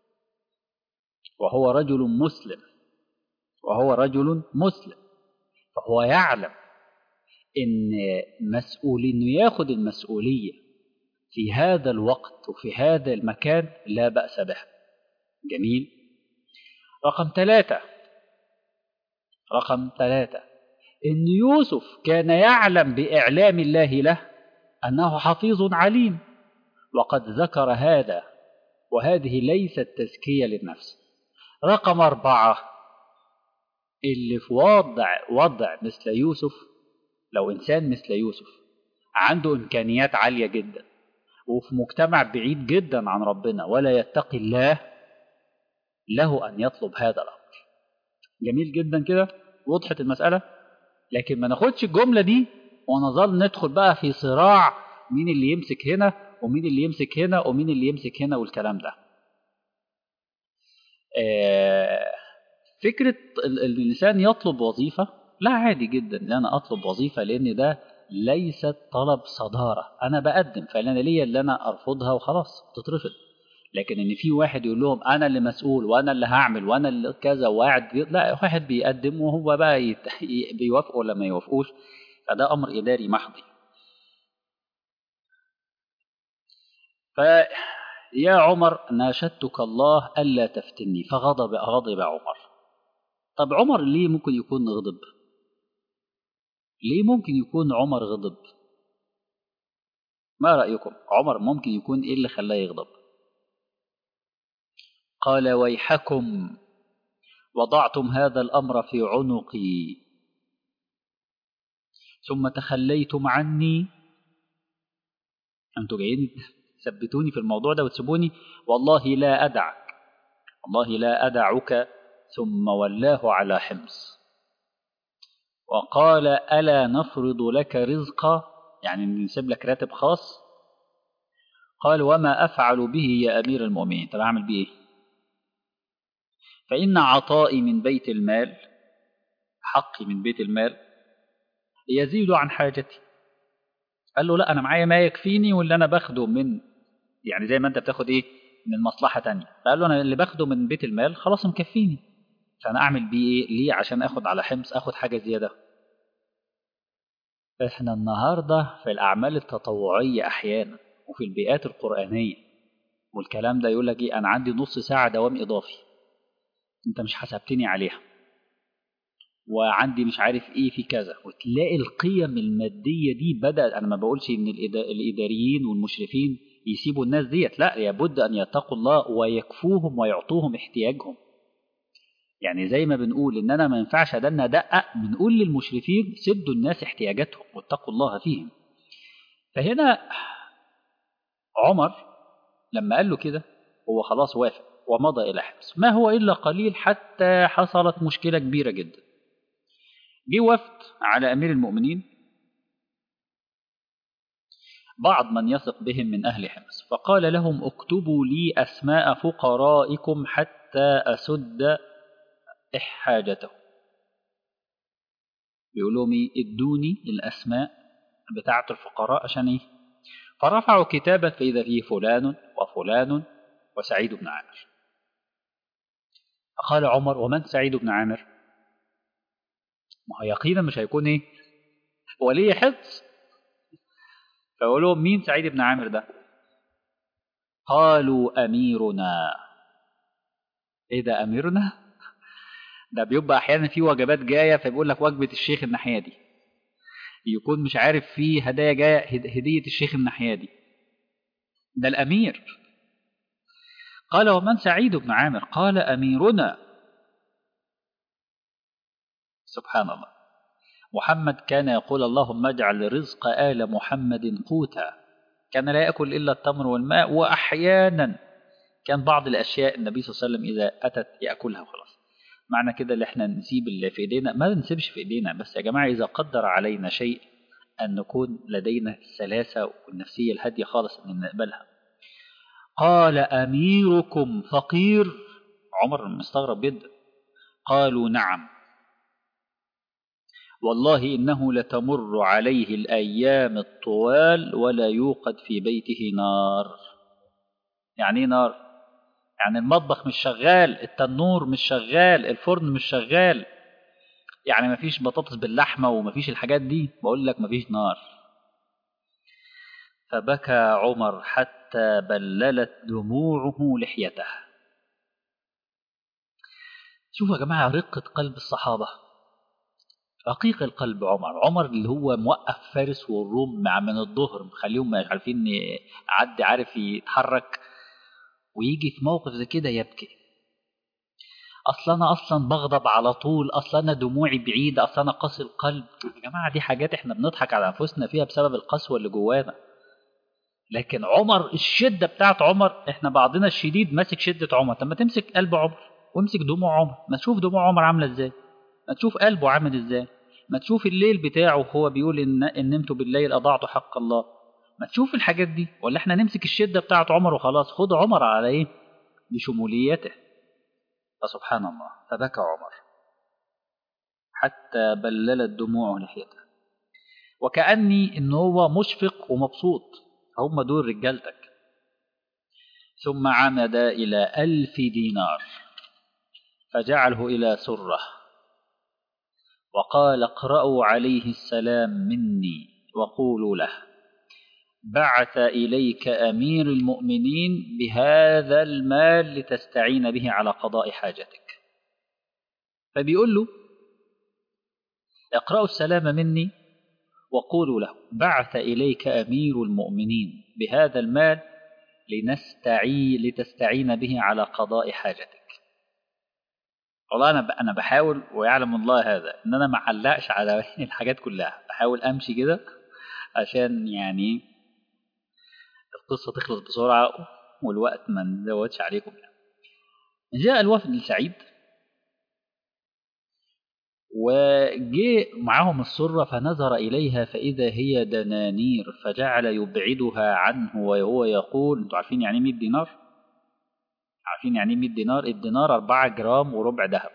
وهو رجل مسلم وهو رجل مسلم فهو يعلم ان مسؤول انه ياخد المسؤوليه في هذا الوقت وفي هذا المكان لا باس به جميل رقم ثلاثة رقم ثلاثة إن يوسف كان يعلم بإعلام الله له أنه حفيظ عليم وقد ذكر هذا وهذه ليست تزكية للنفس رقم أربعة اللي في وضع وضع مثل يوسف لو إنسان مثل يوسف عنده إمكانيات عالية جدا وفي مجتمع بعيد جدا عن ربنا ولا يتقي الله له أن يطلب هذا الأمر جميل جدا كده وضحت المسألة لكن ما ناخدش الجملة دي ونظل ندخل بقى في صراع مين اللي يمسك هنا ومين اللي يمسك هنا ومين اللي يمسك هنا والكلام ده آه فكرة الإنسان يطلب وظيفة لا عادي جدا ان انا اطلب وظيفه لان ده ليست طلب صداره انا بقدم فانا ليا اللي انا ارفضها وخلاص تترفض لكن ان في واحد يقول لهم انا اللي مسؤول وانا اللي هعمل وانا اللي كذا وقاعد لا واحد بيقدم وهو بقى يت... بيوافقوا ولا ما يوافقوش فده امر اداري محضي فيا عمر ناشدتك الله الا تفتني فغضب غضب عمر طب عمر ليه ممكن يكون غضب ليه ممكن يكون عمر غضب ما رأيكم عمر ممكن يكون إيه اللي خلاه يغضب قال ويحكم وضعتم هذا الأمر في عنقي ثم تخليتم عني أنتوا جايين تثبتوني في الموضوع ده وتسيبوني والله لا أدعك والله لا أدعك ثم ولاه على حمص وقال ألا نفرض لك رزقا يعني نسيب لك راتب خاص قال وما أفعل به يا أمير المؤمنين طب أعمل بيه إيه فإن عطائي من بيت المال حقي من بيت المال يزيد عن حاجتي قال له لا أنا معايا ما يكفيني واللي أنا باخده من يعني زي ما أنت بتاخد إيه من مصلحة تانية فقال له أنا اللي باخده من بيت المال خلاص مكفيني فأنا أعمل بيه إيه ليه عشان أخد على حمص أخد حاجة زيادة إحنا النهاردة في الأعمال التطوعية أحيانا وفي البيئات القرآنية والكلام ده يقول لك إيه أنا عندي نص ساعة دوام إضافي أنت مش حسبتني عليها وعندي مش عارف ايه في كذا وتلاقي القيم الماديه دي بدا انا ما بقولش ان الاداريين والمشرفين يسيبوا الناس ديت لا لابد ان يتقوا الله ويكفوهم ويعطوهم احتياجهم يعني زي ما بنقول ان انا ما ينفعش ادنا ادقق بنقول للمشرفين سدوا الناس احتياجاتهم واتقوا الله فيهم فهنا عمر لما قال له كده هو خلاص وافق ومضى الى حبس ما هو الا قليل حتى حصلت مشكله كبيره جدا جه وفد على امير المؤمنين بعض من يثق بهم من اهل حمص فقال لهم اكتبوا لي اسماء فقرائكم حتى اسد حاجته بيقول لهم ادوني الاسماء بتاعه الفقراء عشان ايه فرفعوا كتابا فاذا فيه فلان وفلان وسعيد بن عامر فقال عمر ومن سعيد بن عامر ما هو يقينا مش هيكون ايه ولي حفظ فقول لهم مين سعيد بن عامر ده قالوا اميرنا ايه ده اميرنا ده بيبقى احيانا في وجبات جايه فبيقول لك وجبه الشيخ الناحيه دي يكون مش عارف في هدايا جايه هديه الشيخ الناحيه دي ده الامير قال ومن سعيد بن عامر قال اميرنا سبحان الله محمد كان يقول اللهم اجعل رزق آل محمد قوتا كان لا يأكل إلا التمر والماء وأحيانا كان بعض الأشياء النبي صلى الله عليه وسلم إذا أتت يأكلها وخلاص معنى كده اللي احنا نسيب اللي في ايدينا ما نسيبش في ايدينا بس يا جماعة إذا قدر علينا شيء أن نكون لدينا السلاسة والنفسية الهادية خالص أن نقبلها قال أميركم فقير عمر مستغرب جدا قالوا نعم والله إنه لتمر عليه الأيام الطوال ولا يوقد في بيته نار يعني نار يعني المطبخ مش شغال التنور مش شغال الفرن مش شغال يعني مفيش بطاطس باللحمة ومفيش الحاجات دي بقول لك مفيش نار فبكى عمر حتى بللت دموعه لحيته شوفوا يا جماعة رقة قلب الصحابة رقيق القلب عمر عمر اللي هو موقف فارس والروم مع من الظهر مخليهم مش عارفين عدي عارف يتحرك ويجي في موقف زي كده يبكي اصل انا اصلا بغضب على طول اصل انا دموعي بعيده اصل انا قاسي القلب يا جماعه دي حاجات احنا بنضحك على انفسنا فيها بسبب القسوه اللي جوانا لكن عمر الشده بتاعت عمر احنا بعضنا الشديد ماسك شده عمر طب ما تمسك قلب عمر وامسك دموع عمر ما تشوف دموع عمر عامله ازاي ما تشوف قلبه عامل ازاي ما تشوف الليل بتاعه هو بيقول ان ان نمتوا بالليل اضعت حق الله ما تشوف الحاجات دي ولا احنا نمسك الشده بتاعت عمر وخلاص خد عمر على ايه بشموليته فسبحان الله فبكى عمر حتى بللت دموعه لحيته وكأني ان هو مشفق ومبسوط هم دول رجالتك ثم عمد إلى ألف دينار فجعله إلى سره وقال اقرأوا عليه السلام مني وقولوا له بعث إليك أمير المؤمنين بهذا المال لتستعين به على قضاء حاجتك فبيقول له اقرأوا السلام مني وقولوا له بعث إليك أمير المؤمنين بهذا المال لنستعين لتستعين به على قضاء حاجتك والله انا ب- انا بحاول ويعلم الله هذا ان انا ما اعلقش على الحاجات كلها بحاول امشي كده عشان يعني القصه تخلص بسرعه والوقت ما نزودش عليكم جاء الوفد لسعيد وجاء معهم السرة فنظر إليها فإذا هي دنانير فجعل يبعدها عنه وهو يقول انتوا عارفين يعني 100 دينار عارفين يعني 100 دينار الدينار 4 جرام وربع ذهب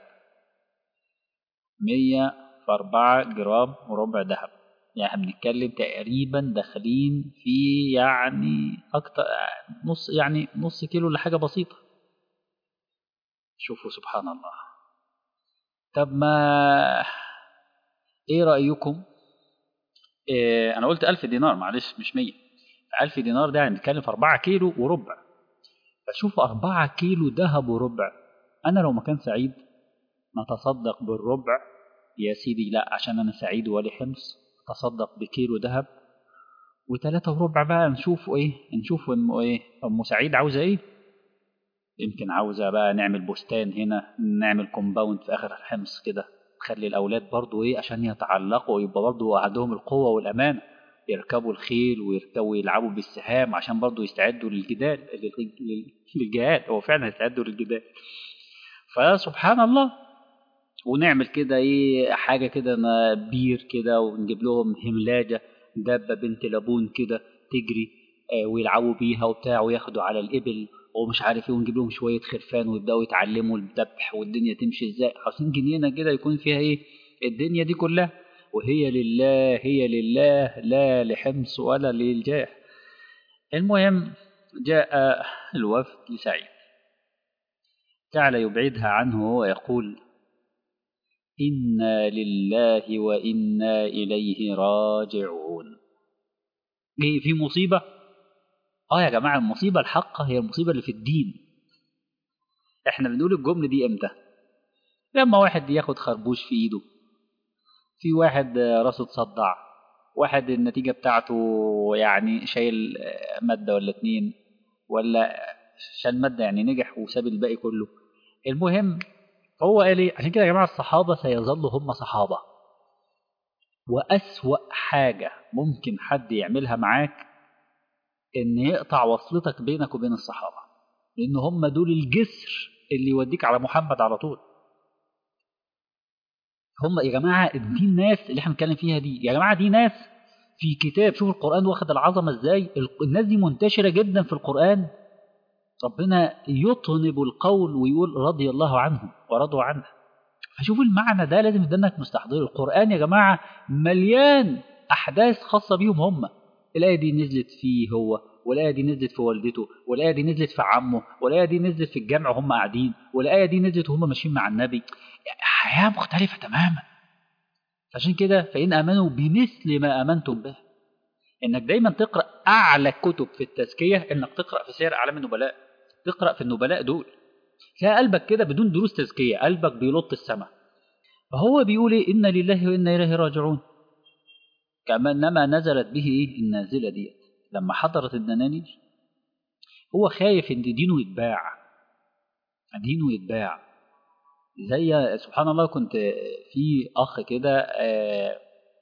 100 في 4 جرام وربع ذهب يعني احنا بنتكلم تقريبا داخلين في يعني اكتر نص يعني نص كيلو لحاجه بسيطه شوفوا سبحان الله طب ما ايه رايكم إيه انا قلت 1000 دينار معلش مش 100 1000 دينار ده يعني بنتكلم في 4 كيلو وربع فشوف 4 كيلو ذهب وربع انا لو مكان سعيد نتصدق بالربع يا سيدي لا عشان انا سعيد ولي حمص تصدق بكيلو ذهب وثلاثة وربع بقى نشوف ايه نشوف ام ايه ام سعيد عاوزة ايه يمكن عاوزة بقى نعمل بستان هنا نعمل كومباوند في اخر الحمص كده تخلي الاولاد برضو ايه عشان يتعلقوا ويبقى برضو عندهم القوة والامانة يركبوا الخيل ويركبوا يلعبوا بالسهام عشان برضو يستعدوا للجدال للجهاد هو فعلا يستعدوا للجدال فسبحان الله ونعمل كده ايه حاجه كده ما بير كده ونجيب لهم هملاجه دابه بنت لابون كده تجري آه ويلعبوا بيها وبتاع وياخدوا على الابل ومش عارف ايه ونجيب لهم شويه خرفان ويبداوا يتعلموا الذبح والدنيا تمشي ازاي عاوزين جنينه كده يكون فيها ايه الدنيا دي كلها وهي لله هي لله لا لحمص ولا للجاه المهم جاء الوفد لسعيد جعل يبعدها عنه ويقول إنا لله وإنا إليه راجعون إيه في مصيبة؟ آه يا جماعة المصيبة الحقة هي المصيبة اللي في الدين إحنا بنقول الجملة دي إمتى؟ لما واحد ياخد خربوش في إيده في واحد راسه تصدع واحد النتيجة بتاعته يعني شايل مادة ولا اتنين ولا شال مادة يعني نجح وساب الباقي كله المهم هو قال ايه عشان كده يا جماعه الصحابه سيظلوا هم صحابه واسوا حاجه ممكن حد يعملها معاك ان يقطع وصلتك بينك وبين الصحابه لان هم دول الجسر اللي يوديك على محمد على طول هم يا جماعه دي الناس اللي احنا بنتكلم فيها دي يا جماعه دي ناس في كتاب شوف القران واخد العظمه ازاي الناس دي منتشره جدا في القران ربنا يطنب القول ويقول رضي الله عنهم ورضوا عنه فشوف المعنى ده لازم يدنك مستحضر القرآن يا جماعة مليان أحداث خاصة بيهم هم الآية دي نزلت فيه هو والآية دي نزلت في والدته والآية دي نزلت في عمه والآية دي نزلت في الجامع وهم قاعدين والآية دي نزلت وهم ماشيين مع النبي يعني حياة مختلفة تماما عشان كده فإن آمنوا بمثل ما آمنتم به إنك دايما تقرأ أعلى كتب في التزكية إنك تقرأ في سير أعلام النبلاء تقرأ في النبلاء دول تلاقي قلبك كده بدون دروس تزكية قلبك بيلط السماء فهو بيقول إيه إن لله وإنا إليه راجعون كما نزلت به إيه النازلة ديت لما حضرت الدنانير هو خايف إن دينه يتباع دينه يتباع زي سبحان الله كنت في أخ كده آآ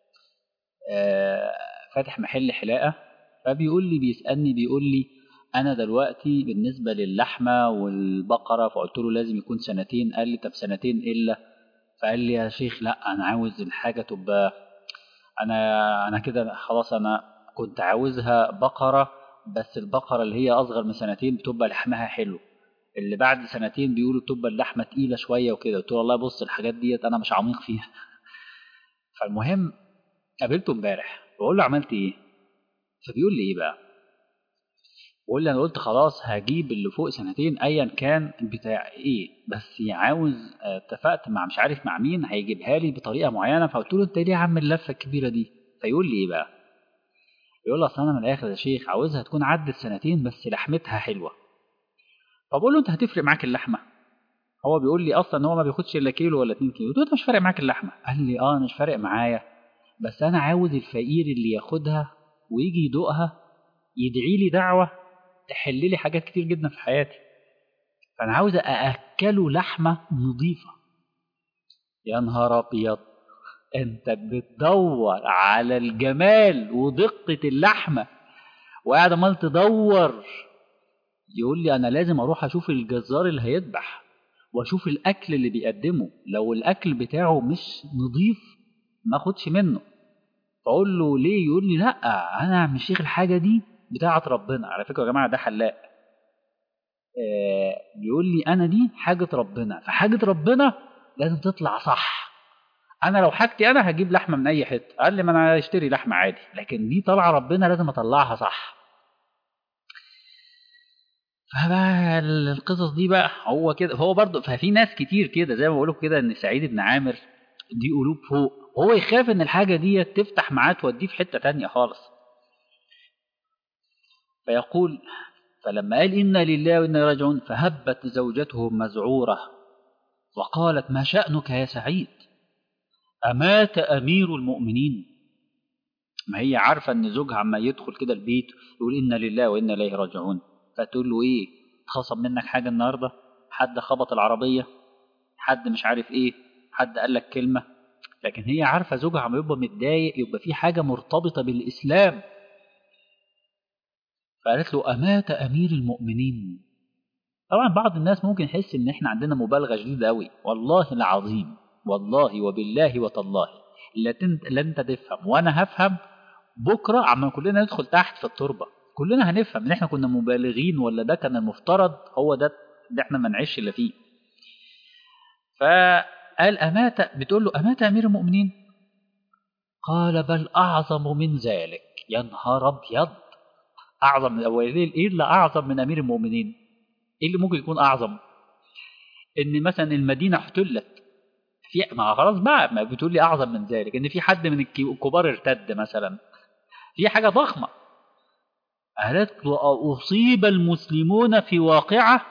آآ فاتح محل حلاقة فبيقول لي بيسألني بيقول لي انا دلوقتي بالنسبه للحمه والبقره فقلت له لازم يكون سنتين قال لي طب سنتين الا فقال لي يا شيخ لا انا عاوز الحاجه تبقى انا انا كده خلاص انا كنت عاوزها بقره بس البقره اللي هي اصغر من سنتين بتبقى لحمها حلو اللي بعد سنتين بيقولوا تبقى اللحمه تقيله شويه وكده قلت له والله بص الحاجات ديت انا مش عميق فيها فالمهم قابلته امبارح بقول له عملت ايه فبيقول لي ايه بقى بقول لي انا قلت خلاص هجيب اللي فوق سنتين ايا كان بتاع ايه بس عاوز اتفقت مع مش عارف مع مين هيجيبها لي بطريقه معينه فقلت له انت ليه يا عم اللفه الكبيره دي فيقول لي ايه بقى يقول لي اصل انا من الاخر يا شيخ عاوزها تكون عدت سنتين بس لحمتها حلوه فبقول له انت هتفرق معاك اللحمه هو بيقول لي اصلا هو ما بياخدش الا كيلو ولا 2 كيلو قلت له انت مش فارق معاك اللحمه قال لي اه مش فارق معايا بس انا عاوز الفقير اللي ياخدها ويجي يدوقها يدعي لي دعوه تحل لي حاجات كتير جدا في حياتي فانا عاوز ااكله لحمه نظيفه يا نهار ابيض انت بتدور على الجمال ودقة اللحمة وقاعد عمال تدور يقول لي انا لازم اروح اشوف الجزار اللي هيذبح واشوف الاكل اللي بيقدمه لو الاكل بتاعه مش نظيف ما اخدش منه فاقول له ليه يقول لي لا انا مش شيخ الحاجه دي بتاعه ربنا على فكره يا جماعه ده حلاق آه بيقول لي انا دي حاجه ربنا فحاجه ربنا لازم تطلع صح انا لو حاجتي انا هجيب لحمه من اي حته قال لي ما انا اشتري لحمه عادي لكن دي طالعه ربنا لازم اطلعها صح فبقى القصص دي بقى هو كده هو برضه ففي ناس كتير كده زي ما بقول كده ان سعيد بن عامر دي قلوب فوق هو يخاف ان الحاجه دي تفتح معاه توديه في حته تانية خالص فيقول فلما قال انا لله وانا راجعون فهبت زوجته مذعوره وقالت ما شانك يا سعيد امات امير المؤمنين ما هي عارفه ان زوجها عما يدخل كده البيت يقول انا لله وانا اليه راجعون فتقول له ايه خصم منك حاجه النهارده حد خبط العربيه حد مش عارف ايه حد قال لك كلمه لكن هي عارفه زوجها عم يبقى متضايق يبقى في حاجه مرتبطه بالاسلام فقالت له امات امير المؤمنين طبعا بعض الناس ممكن يحس ان احنا عندنا مبالغه شديده قوي والله العظيم والله وبالله وتالله لا انت تفهم وانا هفهم بكره عما كلنا ندخل تحت في التربه كلنا هنفهم ان احنا كنا مبالغين ولا ده كان المفترض هو ده اللي احنا ما نعيش الا فيه فقال امات بتقول له امات امير المؤمنين قال بل اعظم من ذلك يا نهار ابيض اعظم من اولين ايه اللي اعظم من امير المؤمنين ايه اللي ممكن يكون اعظم ان مثلا المدينه احتلت في ما خلاص بقى ما بتقول لي اعظم من ذلك ان في حد من الكبار ارتد مثلا في حاجه ضخمه قالت له أصيب المسلمون في واقعة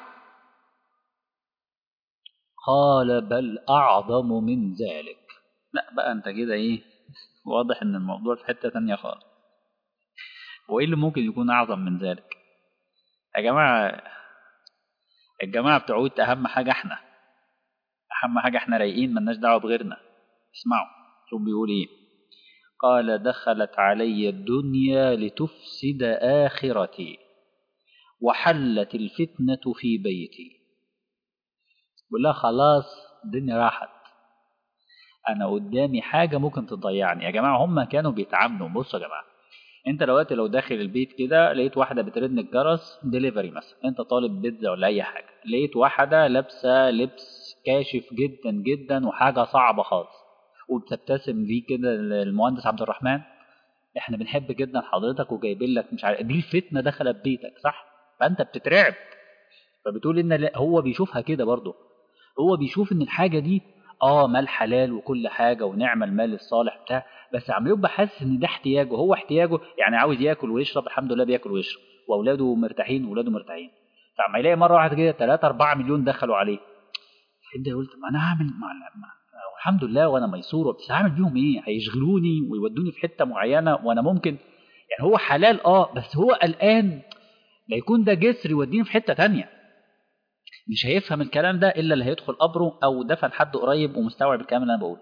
قال بل أعظم من ذلك لا بقى أنت كده إيه واضح إن الموضوع في حتة تانية خالص وإيه اللي ممكن يكون أعظم من ذلك يا جماعة الجماعة بتوع أهم حاجة إحنا أهم حاجة إحنا رايقين ملناش دعوة بغيرنا اسمعوا شوف بيقول إيه قال دخلت علي الدنيا لتفسد آخرتي وحلت الفتنة في بيتي بقول لها خلاص الدنيا راحت أنا قدامي حاجة ممكن تضيعني يا جماعة هم كانوا بيتعاملوا بصوا يا جماعة انت دلوقتي لو داخل البيت كده لقيت واحده بترن الجرس ديليفري مثلا انت طالب بيتزا ولا اي حاجه لقيت واحده لابسه لبس كاشف جدا جدا وحاجه صعبه خالص وبتبتسم ليه كده المهندس عبد الرحمن احنا بنحب جدا حضرتك وجايبين لك مش عارف دي الفتنه دخلت بيتك صح فانت بتترعب فبتقول ان هو بيشوفها كده برضه هو بيشوف ان الحاجه دي اه مال حلال وكل حاجه ونعمه المال الصالح بتاع بس عم يبقى حاسس ان ده احتياجه هو احتياجه يعني عاوز ياكل ويشرب الحمد لله بياكل ويشرب واولاده مرتاحين واولاده مرتاحين فعما يلاقي مره واحده كده 3 4 مليون دخلوا عليه انت قلت ما انا هعمل مع الحمد لله وانا ميسور بس هعمل بيهم ايه هيشغلوني ويودوني في حته معينه وانا ممكن يعني هو حلال اه بس هو قلقان لا يكون ده جسر يوديني في حته تانية مش هيفهم الكلام ده الا اللي هيدخل قبره او دفن حد قريب ومستوعب الكلام اللي انا بقوله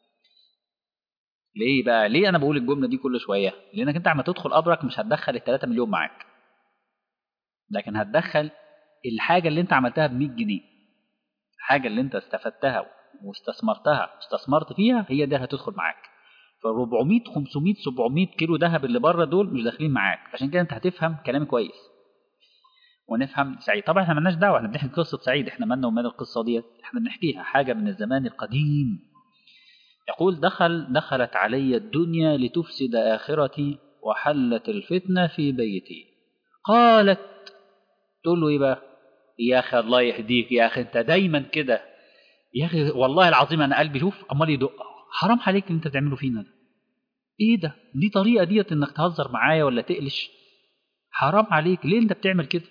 ليه بقى ليه انا بقول الجمله دي كل شويه لانك انت عم تدخل قبرك مش هتدخل ال 3 مليون معاك لكن هتدخل الحاجه اللي انت عملتها ب 100 جنيه الحاجه اللي انت استفدتها واستثمرتها استثمرت فيها هي دي هتدخل معاك ف 400 500 700 كيلو ذهب اللي بره دول مش داخلين معاك عشان كده انت هتفهم كلامي كويس ونفهم سعيد طبعا احنا مالناش دعوه احنا بنحكي قصه سعيد احنا مالنا ومال القصه ديت احنا بنحكيها حاجه من الزمان القديم يقول دخل دخلت علي الدنيا لتفسد آخرتي وحلت الفتنة في بيتي قالت تقول له ايه بقى يا اخي الله يهديك يا اخي انت دايما كده يا اخي والله العظيم انا قلبي شوف امال يدق حرام عليك اللي انت بتعمله فينا ده ايه ده دي طريقه ديت انك تهزر معايا ولا تقلش حرام عليك ليه انت بتعمل كده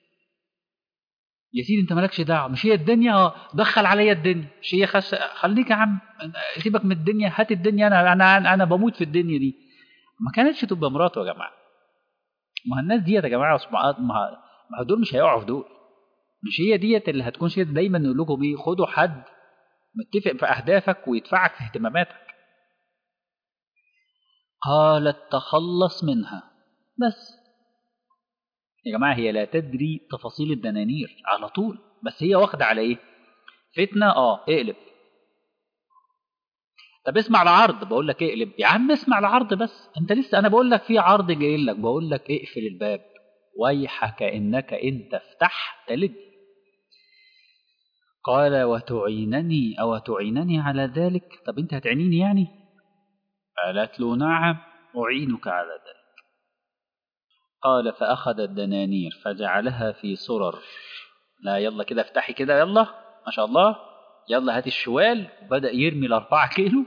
يا سيدي انت مالكش دعوه مش هي الدنيا دخل عليا الدنيا مش هي خس... خليك يا عم سيبك من الدنيا هات الدنيا انا انا انا بموت في الدنيا دي ما كانتش تبقى مراته يا جماعه ما الناس ديت يا جماعه ما ما دول مش هيقعوا في دول مش هي ديت اللي هتكون شيء دايما نقول لكم ايه خدوا حد متفق في أهدافك ويدفعك في اهتماماتك قالت تخلص منها بس يا جماعة هي لا تدري تفاصيل الدنانير على طول بس هي واخدة على ايه فتنة اه اقلب طب اسمع العرض بقول لك اقلب يا عم اسمع العرض بس انت لسه انا بقول لك في عرض جاي لك بقول لك اقفل الباب ويحك انك ان تفتح تلد قال وتعينني او تعينني على ذلك طب انت هتعينيني يعني قالت له نعم اعينك على ذلك قال فاخذ الدنانير فجعلها في سرر لا يلا كده افتحي كده يلا ما شاء الله يلا هات الشوال وبدأ يرمي الأربعة كيلو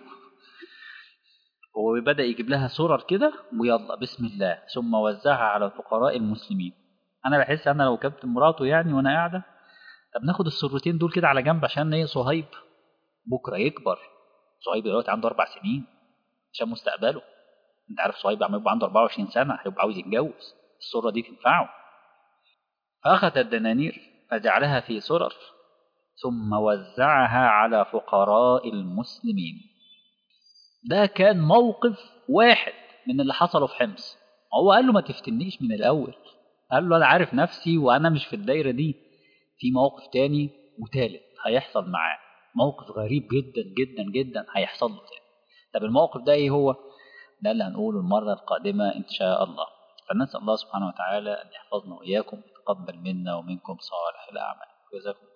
وبدأ يجيب لها سرر كده ويلا بسم الله ثم وزعها على فقراء المسلمين أنا بحس أنا لو كنت مراته يعني وأنا قاعدة طب ناخد السرتين دول كده على جنب عشان إيه صهيب بكرة يكبر صهيب دلوقتي عنده أربع سنين عشان مستقبله أنت عارف صهيب عم يبقى عنده 24 سنة هيبقى عاوز يتجوز السرة دي تنفعه فأخذ الدنانير فجعلها في سرر ثم وزعها على فقراء المسلمين ده كان موقف واحد من اللي حصلوا في حمص هو قال له ما تفتنيش من الأول قال له أنا عارف نفسي وأنا مش في الدايرة دي في موقف تاني وتالت هيحصل معاه موقف غريب جدا جدا جدا هيحصل له تاني طب الموقف ده ايه هو ده اللي هنقوله المرة القادمة إن شاء الله فنسأل الله سبحانه وتعالى أن يحفظنا وإياكم ويتقبل منا ومنكم صالح الأعمال جزاكم